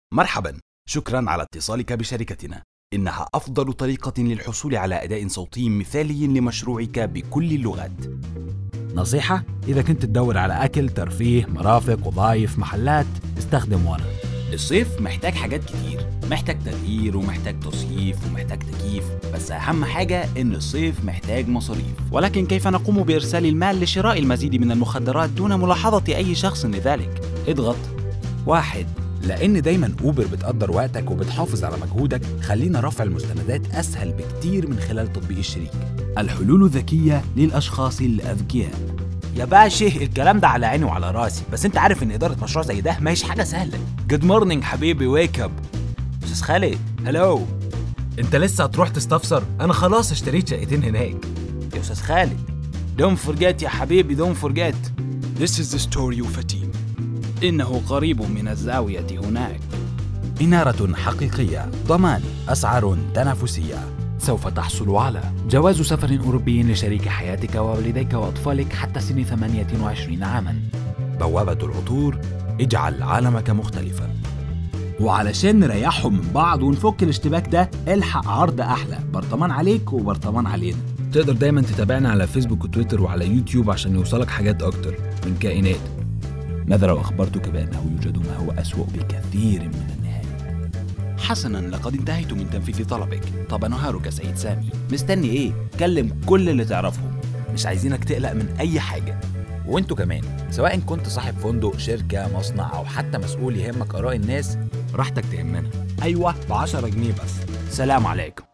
مرحبا شكرا على اتصالك بشركتنا إنها أفضل طريقة للحصول على أداء صوتي مثالي لمشروعك بكل اللغات نصيحة إذا كنت تدور على أكل ترفيه مرافق وظائف محلات استخدم وانا الصيف محتاج حاجات كتير محتاج تغيير ومحتاج تصيف ومحتاج تكييف بس أهم حاجة إن الصيف محتاج مصاريف ولكن كيف نقوم بإرسال المال لشراء المزيد من المخدرات دون ملاحظة أي شخص لذلك؟ اضغط واحد لأن دايما أوبر بتقدر وقتك وبتحافظ على مجهودك خلينا رفع المستندات أسهل بكتير من خلال تطبيق الشريك الحلول الذكية للأشخاص الأذكياء يا باشا الكلام ده على عيني وعلى راسي بس انت عارف ان اداره مشروع زي ده ما هيش حاجه سهله جود مورنينج حبيبي ويك اب استاذ خالد هلو انت لسه هتروح تستفسر انا خلاص اشتريت شقتين هناك يا استاذ خالد دون فرجيت يا حبيبي دون فرجيت This is the story of a team إنه قريب من الزاوية هناك إنارة حقيقية ضمان أسعار تنافسية سوف تحصل على جواز سفر أوروبي لشريك حياتك ووالديك وأطفالك حتى سن 28 عاما بوابة العطور اجعل عالمك مختلفا وعلشان نريحهم من بعض ونفك الاشتباك ده الحق عرض أحلى برطمان عليك وبرطمان علينا تقدر دايما تتابعنا على فيسبوك وتويتر وعلى يوتيوب عشان يوصلك حاجات أكتر من كائنات ماذا لو أخبرتك بأنه يوجد ما هو أسوأ بكثير من النهاية حسنا لقد انتهيت من تنفيذ طلبك طب نهارك سيد سامي مستني ايه كلم كل اللي تعرفهم مش عايزينك تقلق من اي حاجه وانتوا كمان سواء كنت صاحب فندق شركة مصنع أو حتى مسؤول يهمك آراء الناس راحتك تهمنا ايوه ب 10 جنيه بس سلام عليكم